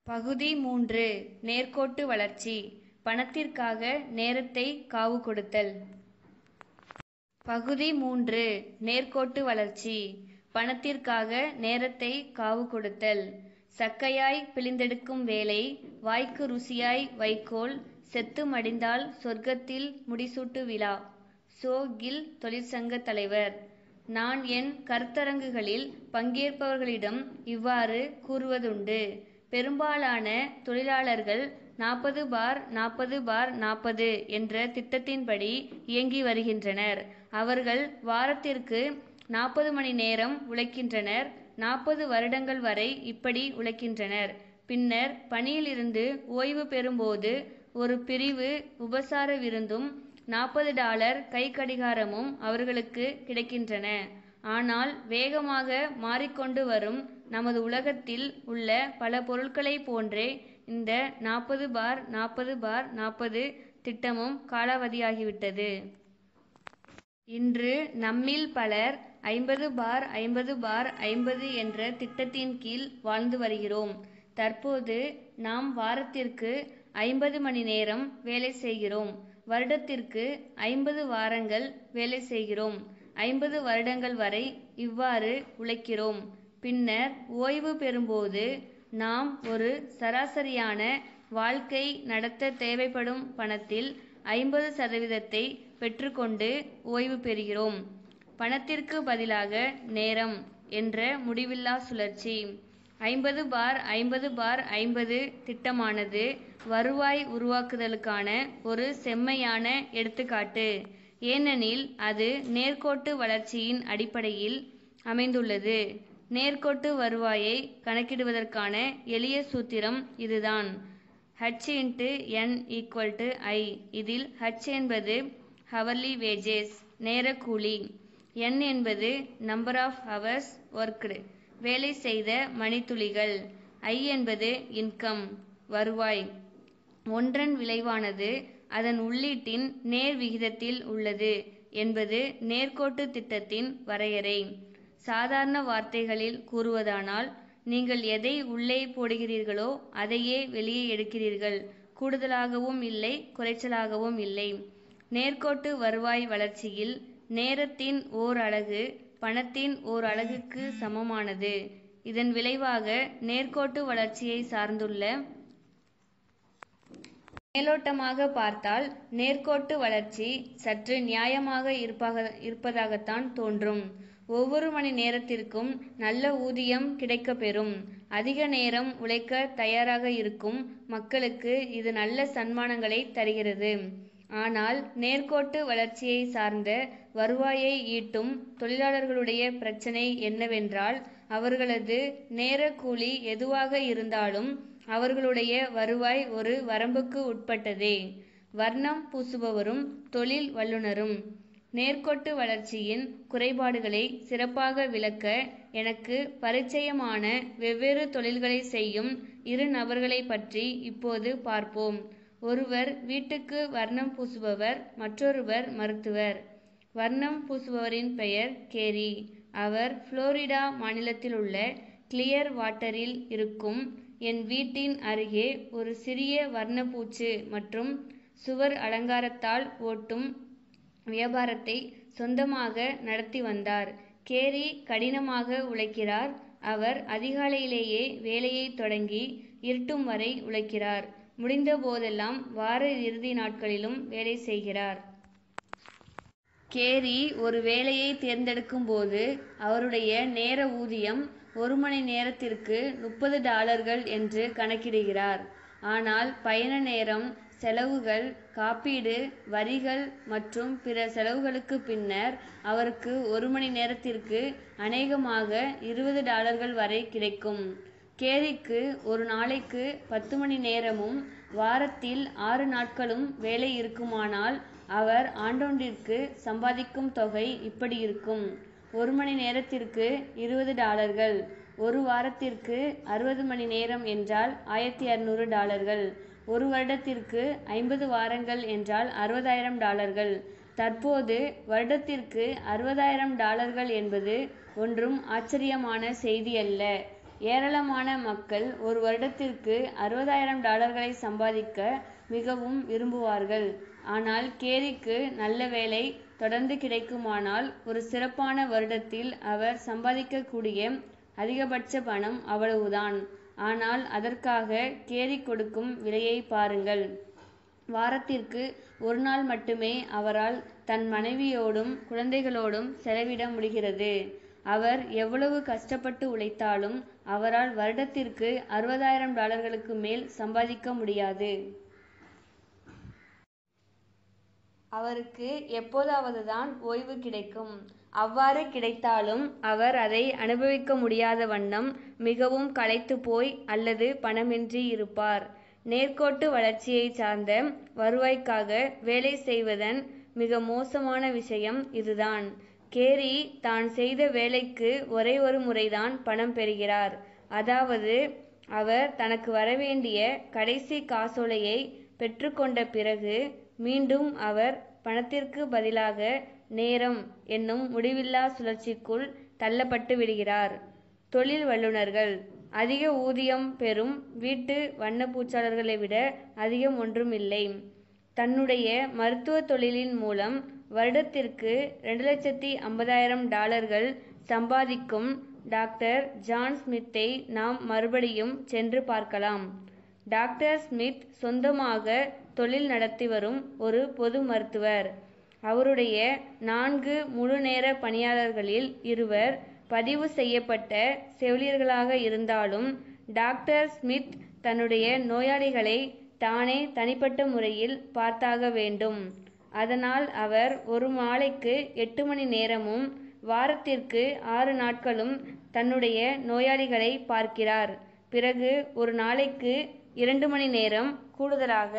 பகுதி மூன்று நேர்க்கோட்டு வளர்ச்சி பணத்திற்காக நேரத்தை காவு கொடுத்தல் பகுதி மூன்று நேர்க்கோட்டு வளர்ச்சி பணத்திற்காக நேரத்தை காவு கொடுத்தல் சக்கையாய் பிழிந்தெடுக்கும் வேலை வாய்க்கு ருசியாய் வைக்கோல் செத்து மடிந்தால் சொர்க்கத்தில் முடிசூட்டு விழா சோ கில் தொழிற்சங்க தலைவர் நான் என் கருத்தரங்குகளில் பங்கேற்பவர்களிடம் இவ்வாறு கூறுவதுண்டு பெரும்பாலான தொழிலாளர்கள் நாற்பது பார் நாற்பது பார் நாற்பது என்ற திட்டத்தின்படி இயங்கி வருகின்றனர் அவர்கள் வாரத்திற்கு நாற்பது மணி நேரம் உழைக்கின்றனர் நாற்பது வருடங்கள் வரை இப்படி உழைக்கின்றனர் பின்னர் பணியிலிருந்து ஓய்வு பெறும்போது ஒரு பிரிவு உபசார விருந்தும் நாற்பது டாலர் கை கடிகாரமும் அவர்களுக்கு கிடைக்கின்றன ஆனால் வேகமாக மாறிக்கொண்டு வரும் நமது உலகத்தில் உள்ள பல பொருட்களைப் போன்றே இந்த நாற்பது பார் நாற்பது பார் நாற்பது திட்டமும் காலாவதியாகிவிட்டது இன்று நம்மில் பலர் ஐம்பது பார் ஐம்பது பார் ஐம்பது என்ற திட்டத்தின் கீழ் வாழ்ந்து வருகிறோம் தற்போது நாம் வாரத்திற்கு ஐம்பது மணி நேரம் வேலை செய்கிறோம் வருடத்திற்கு ஐம்பது வாரங்கள் வேலை செய்கிறோம் ஐம்பது வருடங்கள் வரை இவ்வாறு உழைக்கிறோம் பின்னர் ஓய்வு பெறும்போது நாம் ஒரு சராசரியான வாழ்க்கை நடத்த தேவைப்படும் பணத்தில் ஐம்பது சதவீதத்தை பெற்றுக்கொண்டு ஓய்வு பெறுகிறோம் பணத்திற்கு பதிலாக நேரம் என்ற முடிவில்லா சுழற்சி ஐம்பது பார் ஐம்பது பார் ஐம்பது திட்டமானது வருவாய் உருவாக்குதலுக்கான ஒரு செம்மையான எடுத்துக்காட்டு ஏனெனில் அது நேர்க்கோட்டு வளர்ச்சியின் அடிப்படையில் அமைந்துள்ளது நேர்க்கோட்டு வருவாயை கணக்கிடுவதற்கான எளிய சூத்திரம் இதுதான் H into N equal to I இதில் ஹச் என்பது ஹவர்லி வேஜஸ் நேர கூலி என் என்பது நம்பர் ஆஃப் ஹவர்ஸ் ஒர்க்டு வேலை செய்த மணித்துளிகள் ஐ என்பது இன்கம் வருவாய் ஒன்றன் விளைவானது அதன் உள்ளீட்டின் நேர் விகிதத்தில் உள்ளது என்பது நேர்க்கோட்டு திட்டத்தின் வரையறை சாதாரண வார்த்தைகளில் கூறுவதானால் நீங்கள் எதை உள்ளே போடுகிறீர்களோ அதையே வெளியே எடுக்கிறீர்கள் கூடுதலாகவும் இல்லை குறைச்சலாகவும் இல்லை நேர்க்கோட்டு வருவாய் வளர்ச்சியில் நேரத்தின் ஓர் அலகு பணத்தின் ஓர் அலகுக்கு சமமானது இதன் விளைவாக நேர்க்கோட்டு வளர்ச்சியை சார்ந்துள்ள மேலோட்டமாக பார்த்தால் நேர்க்கோட்டு வளர்ச்சி சற்று நியாயமாக இருப்பாக இருப்பதாகத்தான் தோன்றும் ஒவ்வொரு மணி நேரத்திற்கும் நல்ல ஊதியம் கிடைக்கப்பெறும் அதிக நேரம் உழைக்க தயாராக இருக்கும் மக்களுக்கு இது நல்ல சன்மானங்களை தருகிறது ஆனால் நேர்க்கோட்டு வளர்ச்சியை சார்ந்த வருவாயை ஈட்டும் தொழிலாளர்களுடைய பிரச்சனை என்னவென்றால் அவர்களது நேர கூலி எதுவாக இருந்தாலும் அவர்களுடைய வருவாய் ஒரு வரம்புக்கு உட்பட்டதே வர்ணம் பூசுபவரும் தொழில் வல்லுனரும் நேர்க்கோட்டு வளர்ச்சியின் குறைபாடுகளை சிறப்பாக விளக்க எனக்கு பரிச்சயமான வெவ்வேறு தொழில்களை செய்யும் இரு நபர்களை பற்றி இப்போது பார்ப்போம் ஒருவர் வீட்டுக்கு வர்ணம் பூசுபவர் மற்றொருவர் மருத்துவர் வர்ணம் பூசுபவரின் பெயர் கேரி அவர் புளோரிடா மாநிலத்தில் உள்ள கிளியர் வாட்டரில் இருக்கும் என் வீட்டின் அருகே ஒரு சிறிய வர்ணப்பூச்சு மற்றும் சுவர் அலங்காரத்தால் ஓட்டும் வியாபாரத்தை சொந்தமாக நடத்தி வந்தார் கேரி கடினமாக உழைக்கிறார் அவர் அதிகாலையிலேயே வேலையை தொடங்கி இருட்டும் வரை உழைக்கிறார் முடிந்த போதெல்லாம் வார இறுதி நாட்களிலும் வேலை செய்கிறார் கேரி ஒரு வேலையை தேர்ந்தெடுக்கும் போது அவருடைய நேர ஊதியம் ஒரு மணி நேரத்திற்கு முப்பது டாலர்கள் என்று கணக்கிடுகிறார் ஆனால் பயண நேரம் செலவுகள் காப்பீடு வரிகள் மற்றும் பிற செலவுகளுக்கு பின்னர் அவருக்கு ஒரு மணி நேரத்திற்கு அநேகமாக இருபது டாலர்கள் வரை கிடைக்கும் கேரிக்கு ஒரு நாளைக்கு பத்து மணி நேரமும் வாரத்தில் ஆறு நாட்களும் வேலை இருக்குமானால் அவர் ஆண்டொன்றிற்கு சம்பாதிக்கும் தொகை இப்படி இருக்கும் ஒரு மணி நேரத்திற்கு இருபது டாலர்கள் ஒரு வாரத்திற்கு அறுபது மணி நேரம் என்றால் ஆயிரத்தி இரநூறு டாலர்கள் ஒரு வருடத்திற்கு ஐம்பது வாரங்கள் என்றால் அறுபதாயிரம் டாலர்கள் தற்போது வருடத்திற்கு அறுபதாயிரம் டாலர்கள் என்பது ஒன்றும் ஆச்சரியமான செய்தி அல்ல ஏராளமான மக்கள் ஒரு வருடத்திற்கு அறுபதாயிரம் டாலர்களை சம்பாதிக்க மிகவும் விரும்புவார்கள் ஆனால் கேரிக்கு நல்ல வேலை தொடர்ந்து கிடைக்குமானால் ஒரு சிறப்பான வருடத்தில் அவர் சம்பாதிக்கக்கூடிய அதிகபட்ச பணம் அவ்வளவுதான் ஆனால் அதற்காக கேரி கொடுக்கும் விலையை பாருங்கள் வாரத்திற்கு ஒரு நாள் மட்டுமே அவரால் தன் மனைவியோடும் குழந்தைகளோடும் செலவிட முடிகிறது அவர் எவ்வளவு கஷ்டப்பட்டு உழைத்தாலும் அவரால் வருடத்திற்கு அறுபதாயிரம் டாலர்களுக்கு மேல் சம்பாதிக்க முடியாது அவருக்கு எப்போதாவதுதான் ஓய்வு கிடைக்கும் அவ்வாறு கிடைத்தாலும் அவர் அதை அனுபவிக்க முடியாத வண்ணம் மிகவும் களைத்து போய் அல்லது பணமின்றி இருப்பார் நேர்கோட்டு வளர்ச்சியை சார்ந்த வருவாய்க்காக வேலை செய்வதன் மிக மோசமான விஷயம் இதுதான் கேரி தான் செய்த வேலைக்கு ஒரே ஒரு முறைதான் பணம் பெறுகிறார் அதாவது அவர் தனக்கு வரவேண்டிய கடைசி காசோலையை பெற்றுக்கொண்ட பிறகு மீண்டும் அவர் பணத்திற்கு பதிலாக நேரம் என்னும் முடிவில்லா சுழற்சிக்குள் தள்ளப்பட்டு விடுகிறார் தொழில் வல்லுநர்கள் அதிக ஊதியம் பெறும் வீட்டு வண்ணப்பூச்சாளர்களை விட அதிகம் ஒன்றுமில்லை தன்னுடைய மருத்துவ தொழிலின் மூலம் வருடத்திற்கு ரெண்டு லட்சத்தி ஐம்பதாயிரம் டாலர்கள் சம்பாதிக்கும் டாக்டர் ஜான் ஸ்மித்தை நாம் மறுபடியும் சென்று பார்க்கலாம் டாக்டர் ஸ்மித் சொந்தமாக தொழில் நடத்தி வரும் ஒரு பொது மருத்துவர் அவருடைய நான்கு முழு நேர பணியாளர்களில் இருவர் பதிவு செய்யப்பட்ட செவிலியர்களாக இருந்தாலும் டாக்டர் ஸ்மித் தன்னுடைய நோயாளிகளை தானே தனிப்பட்ட முறையில் பார்த்தாக வேண்டும் அதனால் அவர் ஒரு நாளைக்கு எட்டு மணி நேரமும் வாரத்திற்கு ஆறு நாட்களும் தன்னுடைய நோயாளிகளை பார்க்கிறார் பிறகு ஒரு நாளைக்கு இரண்டு மணி நேரம் கூடுதலாக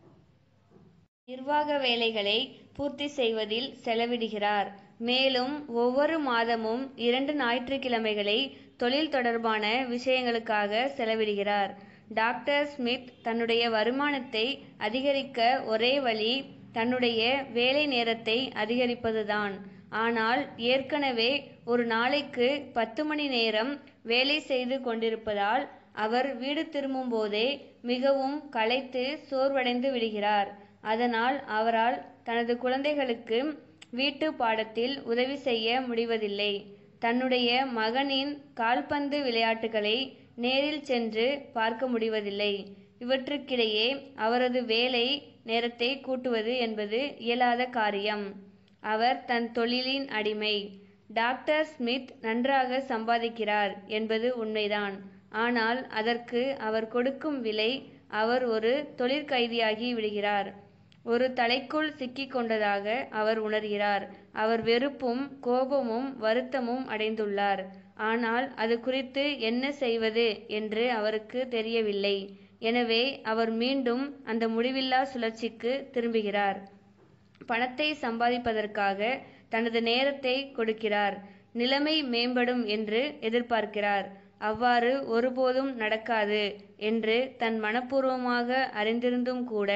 நிர்வாக வேலைகளை பூர்த்தி செய்வதில் செலவிடுகிறார் மேலும் ஒவ்வொரு மாதமும் இரண்டு ஞாயிற்றுக்கிழமைகளை தொழில் தொடர்பான விஷயங்களுக்காக செலவிடுகிறார் டாக்டர் ஸ்மித் தன்னுடைய வருமானத்தை அதிகரிக்க ஒரே வழி தன்னுடைய வேலை நேரத்தை அதிகரிப்பதுதான் ஆனால் ஏற்கனவே ஒரு நாளைக்கு பத்து மணி நேரம் வேலை செய்து கொண்டிருப்பதால் அவர் வீடு திரும்பும் போதே மிகவும் களைத்து சோர்வடைந்து விடுகிறார் அதனால் அவரால் தனது குழந்தைகளுக்கு வீட்டு பாடத்தில் உதவி செய்ய முடிவதில்லை தன்னுடைய மகனின் கால்பந்து விளையாட்டுகளை நேரில் சென்று பார்க்க முடிவதில்லை இவற்றுக்கிடையே அவரது வேலை நேரத்தை கூட்டுவது என்பது இயலாத காரியம் அவர் தன் தொழிலின் அடிமை டாக்டர் ஸ்மித் நன்றாக சம்பாதிக்கிறார் என்பது உண்மைதான் ஆனால் அதற்கு அவர் கொடுக்கும் விலை அவர் ஒரு தொழிற்கைதியாகி விடுகிறார் ஒரு தலைக்குள் சிக்கிக் கொண்டதாக அவர் உணர்கிறார் அவர் வெறுப்பும் கோபமும் வருத்தமும் அடைந்துள்ளார் ஆனால் அது குறித்து என்ன செய்வது என்று அவருக்கு தெரியவில்லை எனவே அவர் மீண்டும் அந்த முடிவில்லா சுழற்சிக்கு திரும்புகிறார் பணத்தை சம்பாதிப்பதற்காக தனது நேரத்தை கொடுக்கிறார் நிலைமை மேம்படும் என்று எதிர்பார்க்கிறார் அவ்வாறு ஒருபோதும் நடக்காது என்று தன் மனப்பூர்வமாக அறிந்திருந்தும் கூட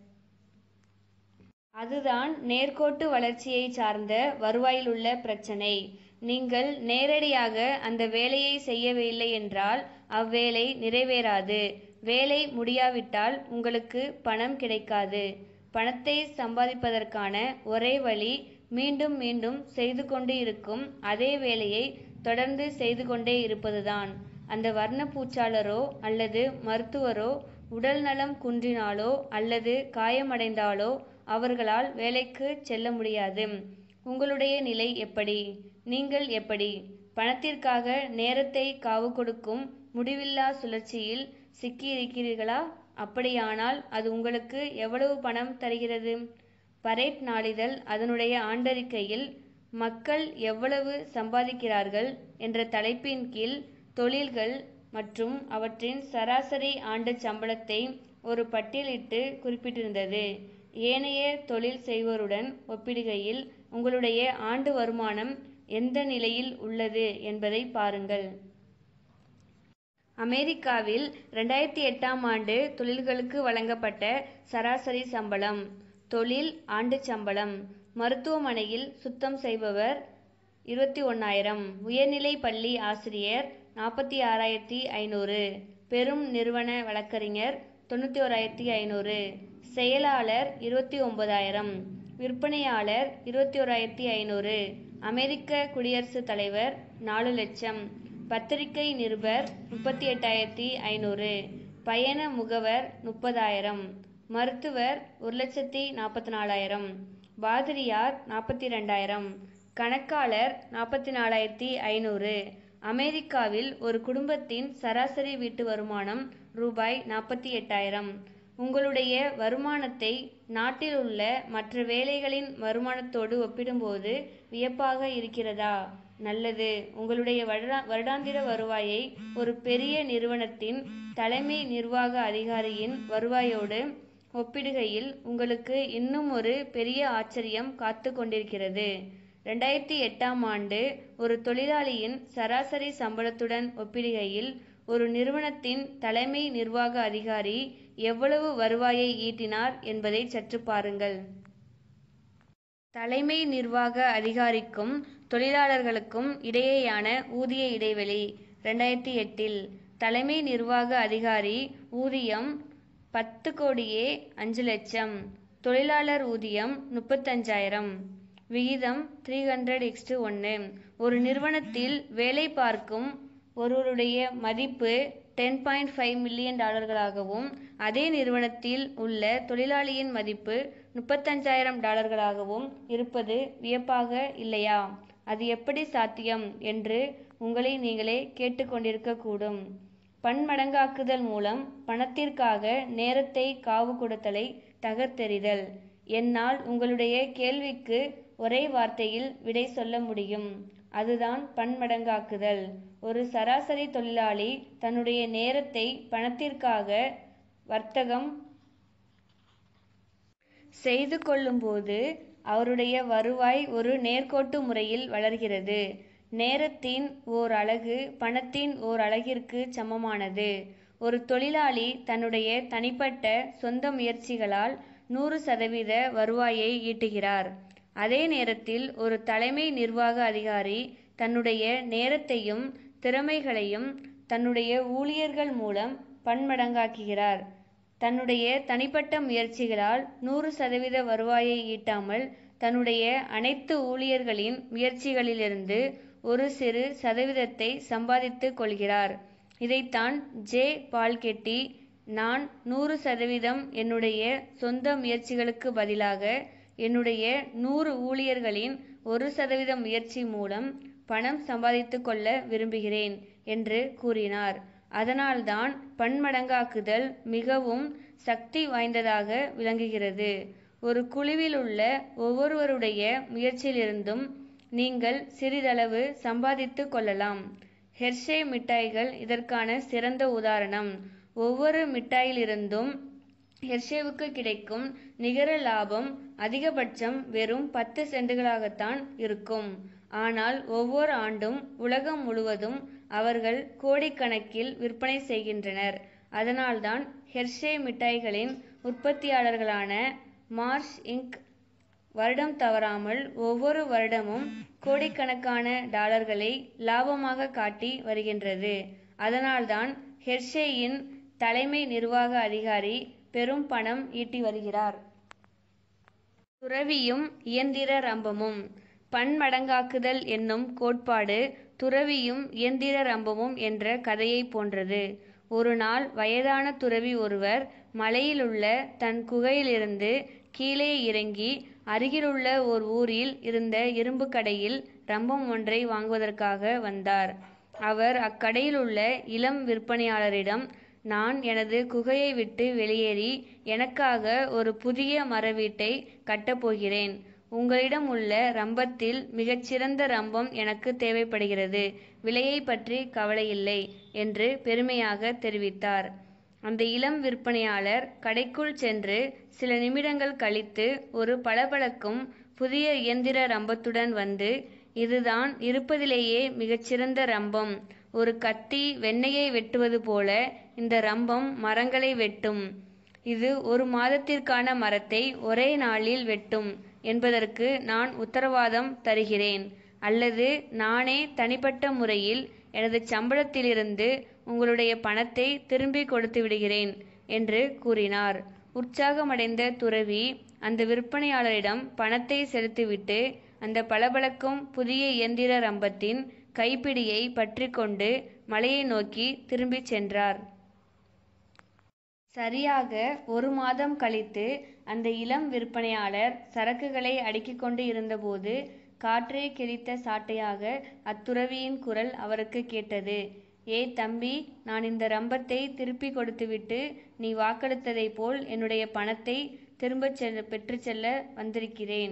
அதுதான் நேர்கோட்டு வளர்ச்சியை சார்ந்த வருவாயில் உள்ள பிரச்சனை நீங்கள் நேரடியாக அந்த வேலையை செய்யவில்லை என்றால் அவ்வேலை நிறைவேறாது வேலை முடியாவிட்டால் உங்களுக்கு பணம் கிடைக்காது பணத்தை சம்பாதிப்பதற்கான ஒரே வழி மீண்டும் மீண்டும் செய்து கொண்டு இருக்கும் அதே வேலையை தொடர்ந்து செய்து கொண்டே இருப்பதுதான் அந்த வர்ணப்பூச்சாளரோ அல்லது மருத்துவரோ உடல் நலம் குன்றினாலோ அல்லது காயமடைந்தாலோ அவர்களால் வேலைக்கு செல்ல முடியாது உங்களுடைய நிலை எப்படி நீங்கள் எப்படி பணத்திற்காக நேரத்தை காவு கொடுக்கும் முடிவில்லா சுழற்சியில் சிக்கியிருக்கிறீர்களா அப்படியானால் அது உங்களுக்கு எவ்வளவு பணம் தருகிறது பரேட் நாளிதழ் அதனுடைய ஆண்டறிக்கையில் மக்கள் எவ்வளவு சம்பாதிக்கிறார்கள் என்ற தலைப்பின் கீழ் தொழில்கள் மற்றும் அவற்றின் சராசரி ஆண்டு சம்பளத்தை ஒரு பட்டியலிட்டு குறிப்பிட்டிருந்தது ஏனைய தொழில் செய்வோருடன் ஒப்பிடுகையில் உங்களுடைய ஆண்டு வருமானம் எந்த நிலையில் உள்ளது என்பதை பாருங்கள் அமெரிக்காவில் ரெண்டாயிரத்தி எட்டாம் ஆண்டு தொழில்களுக்கு வழங்கப்பட்ட சராசரி சம்பளம் தொழில் ஆண்டு சம்பளம் மருத்துவமனையில் சுத்தம் செய்பவர் இருபத்தி ஒன்னாயிரம் உயர்நிலை பள்ளி ஆசிரியர் நாற்பத்தி ஆறாயிரத்தி ஐநூறு பெரும் நிறுவன வழக்கறிஞர் தொண்ணூற்றி ஓராயிரத்தி ஐநூறு செயலாளர் இருபத்தி ஒன்பதாயிரம் விற்பனையாளர் இருபத்தி ஓராயிரத்தி ஐநூறு அமெரிக்க குடியரசுத் தலைவர் நாலு லட்சம் பத்திரிகை நிருபர் முப்பத்தி எட்டாயிரத்தி ஐநூறு பயண முகவர் முப்பதாயிரம் மருத்துவர் ஒரு லட்சத்தி நாற்பத்தி நாலாயிரம் பாதிரியார் நாற்பத்தி ரெண்டாயிரம் கணக்காளர் நாற்பத்தி நாலாயிரத்தி ஐநூறு அமெரிக்காவில் ஒரு குடும்பத்தின் சராசரி வீட்டு வருமானம் ரூபாய் நாற்பத்தி எட்டாயிரம் உங்களுடைய வருமானத்தை நாட்டில் உள்ள மற்ற வேலைகளின் வருமானத்தோடு ஒப்பிடும்போது வியப்பாக இருக்கிறதா நல்லது உங்களுடைய வருடா வருடாந்திர வருவாயை ஒரு பெரிய நிறுவனத்தின் தலைமை நிர்வாக அதிகாரியின் வருவாயோடு ஒப்பிடுகையில் உங்களுக்கு இன்னும் ஒரு பெரிய ஆச்சரியம் காத்து கொண்டிருக்கிறது ரெண்டாயிரத்தி எட்டாம் ஆண்டு ஒரு தொழிலாளியின் சராசரி சம்பளத்துடன் ஒப்பிடுகையில் ஒரு நிறுவனத்தின் தலைமை நிர்வாக அதிகாரி எவ்வளவு வருவாயை ஈட்டினார் என்பதை சற்று பாருங்கள் தலைமை நிர்வாக அதிகாரிக்கும் தொழிலாளர்களுக்கும் இடையேயான ஊதிய இடைவெளி ரெண்டாயிரத்தி எட்டில் தலைமை நிர்வாக அதிகாரி ஊதியம் பத்து கோடியே அஞ்சு லட்சம் தொழிலாளர் ஊதியம் முப்பத்தஞ்சாயிரம் விகிதம் த்ரீ ஹண்ட்ரட் எக்ஸ்டு ஒன்று ஒரு நிறுவனத்தில் வேலை பார்க்கும் ஒருவருடைய மதிப்பு டென் பாயிண்ட் ஃபைவ் மில்லியன் டாலர்களாகவும் அதே நிறுவனத்தில் உள்ள தொழிலாளியின் மதிப்பு முப்பத்தஞ்சாயிரம் டாலர்களாகவும் இருப்பது வியப்பாக இல்லையா அது எப்படி சாத்தியம் என்று உங்களை நீங்களே கேட்டுக்கொண்டிருக்கக்கூடும் பன்மடங்காக்குதல் மூலம் பணத்திற்காக நேரத்தை காவு கொடுத்தலை தகர்த்தெறிதல் என்னால் உங்களுடைய கேள்விக்கு ஒரே வார்த்தையில் விடை சொல்ல முடியும் அதுதான் பன்மடங்காக்குதல் ஒரு சராசரி தொழிலாளி தன்னுடைய நேரத்தை பணத்திற்காக வர்த்தகம் செய்து கொள்ளும்போது அவருடைய வருவாய் ஒரு நேர்கோட்டு முறையில் வளர்கிறது நேரத்தின் ஓர் அலகு பணத்தின் ஓர் அலகிற்கு சமமானது ஒரு தொழிலாளி தன்னுடைய தனிப்பட்ட சொந்த முயற்சிகளால் நூறு சதவீத வருவாயை ஈட்டுகிறார் அதே நேரத்தில் ஒரு தலைமை நிர்வாக அதிகாரி தன்னுடைய நேரத்தையும் திறமைகளையும் தன்னுடைய ஊழியர்கள் மூலம் பன்மடங்காக்குகிறார் தன்னுடைய தனிப்பட்ட முயற்சிகளால் நூறு சதவீத வருவாயை ஈட்டாமல் தன்னுடைய அனைத்து ஊழியர்களின் முயற்சிகளிலிருந்து ஒரு சிறு சதவீதத்தை சம்பாதித்து கொள்கிறார் இதைத்தான் ஜே பால்கெட்டி நான் நூறு சதவீதம் என்னுடைய சொந்த முயற்சிகளுக்கு பதிலாக என்னுடைய நூறு ஊழியர்களின் ஒரு சதவீத முயற்சி மூலம் பணம் சம்பாதித்து கொள்ள விரும்புகிறேன் என்று கூறினார் அதனால்தான் பன்மடங்காக்குதல் மிகவும் சக்தி வாய்ந்ததாக விளங்குகிறது ஒரு குழுவில் உள்ள ஒவ்வொருவருடைய முயற்சியிலிருந்தும் நீங்கள் சிறிதளவு சம்பாதித்து கொள்ளலாம் ஹெர்ஷே மிட்டாய்கள் இதற்கான சிறந்த உதாரணம் ஒவ்வொரு மிட்டாயிலிருந்தும் ஹெர்ஷேவுக்கு கிடைக்கும் நிகர லாபம் அதிகபட்சம் வெறும் பத்து சென்டுகளாகத்தான் இருக்கும் ஆனால் ஒவ்வொரு ஆண்டும் உலகம் முழுவதும் அவர்கள் கோடிக்கணக்கில் விற்பனை செய்கின்றனர் அதனால்தான் ஹெர்ஷே மிட்டாய்களின் உற்பத்தியாளர்களான மார்ஷ் இங்க் வருடம் தவறாமல் ஒவ்வொரு வருடமும் கோடிக்கணக்கான டாலர்களை லாபமாக காட்டி வருகின்றது அதனால்தான் ஹெர்ஷேயின் தலைமை நிர்வாக அதிகாரி பெரும் பணம் ஈட்டி வருகிறார் துறவியும் இயந்திர ரம்பமும் பன்மடங்காக்குதல் என்னும் கோட்பாடு துறவியும் இயந்திர ரம்பமும் என்ற கதையை போன்றது ஒரு நாள் வயதான துறவி ஒருவர் மலையிலுள்ள தன் குகையிலிருந்து கீழே இறங்கி அருகிலுள்ள ஓர் ஊரில் இருந்த இரும்பு கடையில் ரம்பம் ஒன்றை வாங்குவதற்காக வந்தார் அவர் அக்கடையில் உள்ள இளம் விற்பனையாளரிடம் நான் எனது குகையை விட்டு வெளியேறி எனக்காக ஒரு புதிய மர வீட்டை கட்டப்போகிறேன் உங்களிடம் உள்ள ரம்பத்தில் மிகச்சிறந்த ரம்பம் எனக்கு தேவைப்படுகிறது விலையை பற்றி கவலையில்லை என்று பெருமையாக தெரிவித்தார் அந்த இளம் விற்பனையாளர் கடைக்குள் சென்று சில நிமிடங்கள் கழித்து ஒரு பளபளக்கும் புதிய இயந்திர ரம்பத்துடன் வந்து இதுதான் இருப்பதிலேயே மிகச்சிறந்த ரம்பம் ஒரு கத்தி வெண்ணெயை வெட்டுவது போல இந்த ரம்பம் மரங்களை வெட்டும் இது ஒரு மாதத்திற்கான மரத்தை ஒரே நாளில் வெட்டும் என்பதற்கு நான் உத்தரவாதம் தருகிறேன் அல்லது நானே தனிப்பட்ட முறையில் எனது சம்பளத்திலிருந்து உங்களுடைய பணத்தை திரும்பி கொடுத்து விடுகிறேன் என்று கூறினார் உற்சாகமடைந்த துறவி அந்த விற்பனையாளரிடம் பணத்தை செலுத்திவிட்டு அந்த பளபளக்கும் புதிய இயந்திர ரம்பத்தின் கைப்பிடியை பற்றிக்கொண்டு மலையை நோக்கி திரும்பிச் சென்றார் சரியாக ஒரு மாதம் கழித்து அந்த இளம் விற்பனையாளர் சரக்குகளை அடுக்கிக் கொண்டு இருந்தபோது காற்றே கிழித்த சாட்டையாக அத்துறவியின் குரல் அவருக்கு கேட்டது ஏய் தம்பி நான் இந்த ரம்பத்தை திருப்பி கொடுத்துவிட்டு நீ வாக்களித்ததைப் போல் என்னுடைய பணத்தை திரும்பச் செல்ல பெற்றுச் செல்ல வந்திருக்கிறேன்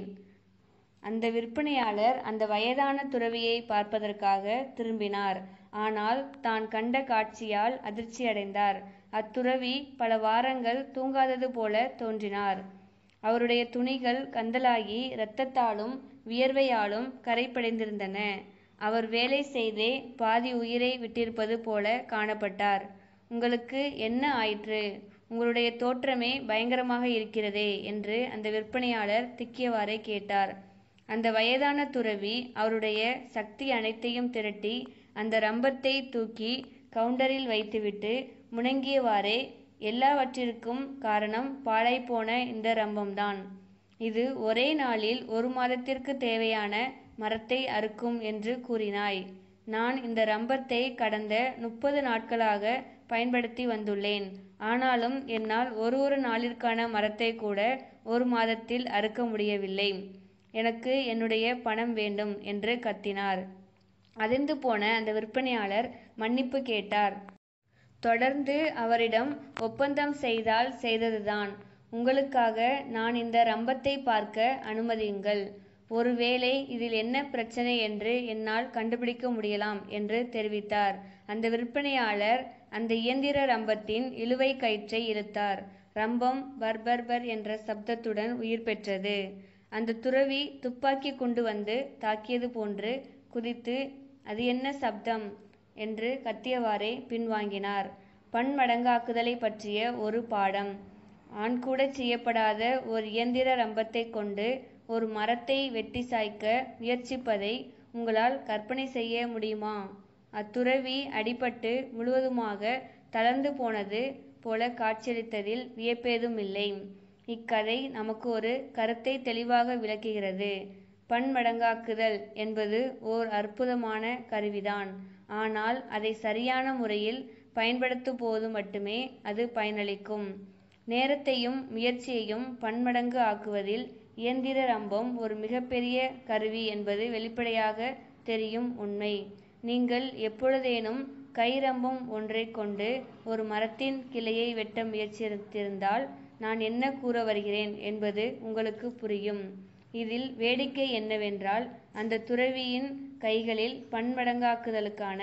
அந்த விற்பனையாளர் அந்த வயதான துறவியை பார்ப்பதற்காக திரும்பினார் ஆனால் தான் கண்ட காட்சியால் அதிர்ச்சியடைந்தார் அத்துறவி பல வாரங்கள் தூங்காதது போல தோன்றினார் அவருடைய துணிகள் கந்தலாகி இரத்தத்தாலும் வியர்வையாலும் கரைப்படைந்திருந்தன அவர் வேலை செய்தே பாதி உயிரை விட்டிருப்பது போல காணப்பட்டார் உங்களுக்கு என்ன ஆயிற்று உங்களுடைய தோற்றமே பயங்கரமாக இருக்கிறதே என்று அந்த விற்பனையாளர் திக்கியவாறே கேட்டார் அந்த வயதான துறவி அவருடைய சக்தி அனைத்தையும் திரட்டி அந்த ரம்பத்தை தூக்கி கவுண்டரில் வைத்துவிட்டு முணங்கியவாறே எல்லாவற்றிற்கும் காரணம் பாழாய்ப்போன இந்த ரம்பம்தான் இது ஒரே நாளில் ஒரு மாதத்திற்கு தேவையான மரத்தை அறுக்கும் என்று கூறினாய் நான் இந்த ரம்பத்தை கடந்த முப்பது நாட்களாக பயன்படுத்தி வந்துள்ளேன் ஆனாலும் என்னால் ஒரு ஒரு நாளிற்கான மரத்தை கூட ஒரு மாதத்தில் அறுக்க முடியவில்லை எனக்கு என்னுடைய பணம் வேண்டும் என்று கத்தினார் அதிர்ந்து போன அந்த விற்பனையாளர் மன்னிப்பு கேட்டார் தொடர்ந்து அவரிடம் ஒப்பந்தம் செய்தால் செய்ததுதான் உங்களுக்காக நான் இந்த ரம்பத்தை பார்க்க அனுமதியுங்கள் ஒருவேளை இதில் என்ன பிரச்சனை என்று என்னால் கண்டுபிடிக்க முடியலாம் என்று தெரிவித்தார் அந்த விற்பனையாளர் அந்த இயந்திர ரம்பத்தின் இழுவை கயிற்றை இழுத்தார் ரம்பம் பர்பர்பர் என்ற சப்தத்துடன் உயிர் பெற்றது அந்த துறவி துப்பாக்கி கொண்டு வந்து தாக்கியது போன்று குதித்து அது என்ன சப்தம் என்று கத்தியவாறே பின்வாங்கினார் பன்மடங்காக்குதலை பற்றிய ஒரு பாடம் ஆண்கூட செய்யப்படாத ஒரு இயந்திர ரம்பத்தை கொண்டு ஒரு மரத்தை வெட்டி சாய்க்க முயற்சிப்பதை உங்களால் கற்பனை செய்ய முடியுமா அத்துறவி அடிபட்டு முழுவதுமாக தளர்ந்து போனது போல காட்சியளித்ததில் வியப்பேதும் இல்லை இக்கதை நமக்கு ஒரு கருத்தை தெளிவாக விளக்குகிறது பன்மடங்காக்குதல் என்பது ஓர் அற்புதமான கருவிதான் ஆனால் அதை சரியான முறையில் பயன்படுத்தும் போது மட்டுமே அது பயனளிக்கும் நேரத்தையும் முயற்சியையும் பன்மடங்கு ஆக்குவதில் இயந்திர ரம்பம் ஒரு மிகப்பெரிய கருவி என்பது வெளிப்படையாக தெரியும் உண்மை நீங்கள் எப்பொழுதேனும் கைரம்பம் ஒன்றை கொண்டு ஒரு மரத்தின் கிளையை வெட்ட முயற்சித்திருந்தால் நான் என்ன கூற வருகிறேன் என்பது உங்களுக்கு புரியும் இதில் வேடிக்கை என்னவென்றால் அந்த துறவியின் கைகளில் பன்மடங்காக்குதலுக்கான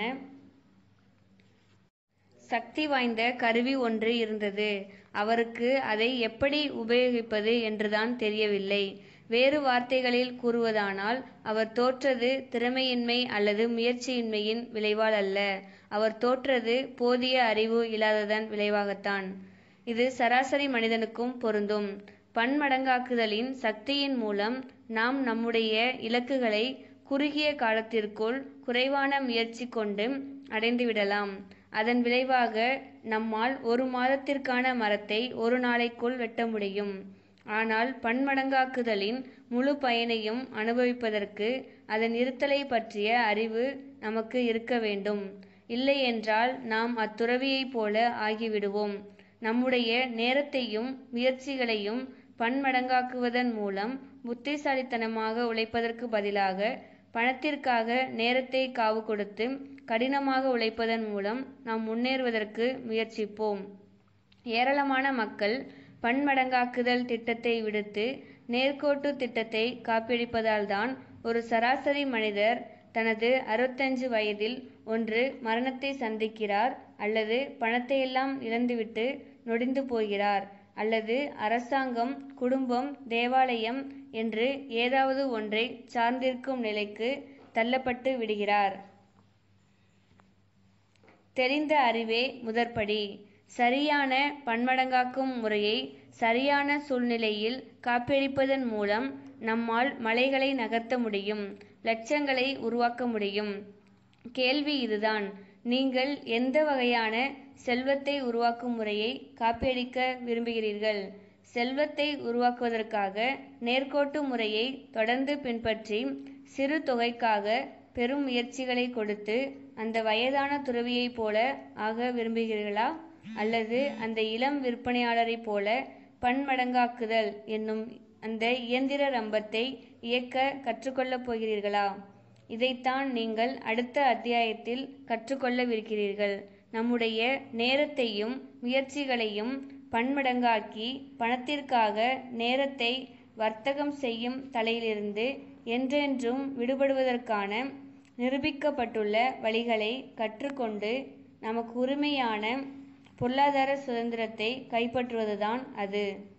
சக்தி வாய்ந்த கருவி ஒன்று இருந்தது அவருக்கு அதை எப்படி உபயோகிப்பது என்றுதான் தெரியவில்லை வேறு வார்த்தைகளில் கூறுவதானால் அவர் தோற்றது திறமையின்மை அல்லது முயற்சியின்மையின் விளைவால் அல்ல அவர் தோற்றது போதிய அறிவு இல்லாததன் விளைவாகத்தான் இது சராசரி மனிதனுக்கும் பொருந்தும் பன்மடங்காக்குதலின் சக்தியின் மூலம் நாம் நம்முடைய இலக்குகளை குறுகிய காலத்திற்குள் குறைவான முயற்சி கொண்டு அடைந்துவிடலாம் அதன் விளைவாக நம்மால் ஒரு மாதத்திற்கான மரத்தை ஒரு நாளைக்குள் வெட்ட முடியும் ஆனால் பன்மடங்காக்குதலின் முழு பயனையும் அனுபவிப்பதற்கு அதன் இருத்தலை பற்றிய அறிவு நமக்கு இருக்க வேண்டும் இல்லையென்றால் நாம் அத்துறவியைப் போல ஆகிவிடுவோம் நம்முடைய நேரத்தையும் முயற்சிகளையும் பன்மடங்காக்குவதன் மூலம் புத்திசாலித்தனமாக உழைப்பதற்கு பதிலாக பணத்திற்காக நேரத்தை காவு கொடுத்து கடினமாக உழைப்பதன் மூலம் நாம் முன்னேறுவதற்கு முயற்சிப்போம் ஏராளமான மக்கள் பன்மடங்காக்குதல் திட்டத்தை விடுத்து நேர்கோட்டு திட்டத்தை காப்பியடிப்பதால் தான் ஒரு சராசரி மனிதர் தனது அறுபத்தஞ்சு வயதில் ஒன்று மரணத்தை சந்திக்கிறார் அல்லது பணத்தையெல்லாம் இழந்துவிட்டு நொடிந்து போகிறார் அல்லது அரசாங்கம் குடும்பம் தேவாலயம் என்று ஏதாவது ஒன்றை சார்ந்திருக்கும் நிலைக்கு தள்ளப்பட்டு விடுகிறார் தெரிந்த அறிவே முதற்படி சரியான பன்மடங்காக்கும் முறையை சரியான சூழ்நிலையில் காப்பியடிப்பதன் மூலம் நம்மால் மலைகளை நகர்த்த முடியும் லட்சங்களை உருவாக்க முடியும் கேள்வி இதுதான் நீங்கள் எந்த வகையான செல்வத்தை உருவாக்கும் முறையை காப்பியடிக்க விரும்புகிறீர்கள் செல்வத்தை உருவாக்குவதற்காக நேர்கோட்டு முறையை தொடர்ந்து பின்பற்றி சிறு தொகைக்காக பெரும் முயற்சிகளை கொடுத்து அந்த வயதான துறவியைப் போல ஆக விரும்புகிறீர்களா அல்லது அந்த இளம் விற்பனையாளரைப் போல பன்மடங்காக்குதல் என்னும் அந்த இயந்திர ரம்பத்தை இயக்க கற்றுக்கொள்ளப் போகிறீர்களா இதைத்தான் நீங்கள் அடுத்த அத்தியாயத்தில் கற்றுக்கொள்ளவிருக்கிறீர்கள் நம்முடைய நேரத்தையும் முயற்சிகளையும் பன்மடங்காக்கி பணத்திற்காக நேரத்தை வர்த்தகம் செய்யும் தலையிலிருந்து என்றென்றும் விடுபடுவதற்கான நிரூபிக்கப்பட்டுள்ள வழிகளை கற்றுக்கொண்டு நமக்கு உரிமையான பொருளாதார சுதந்திரத்தை கைப்பற்றுவதுதான் அது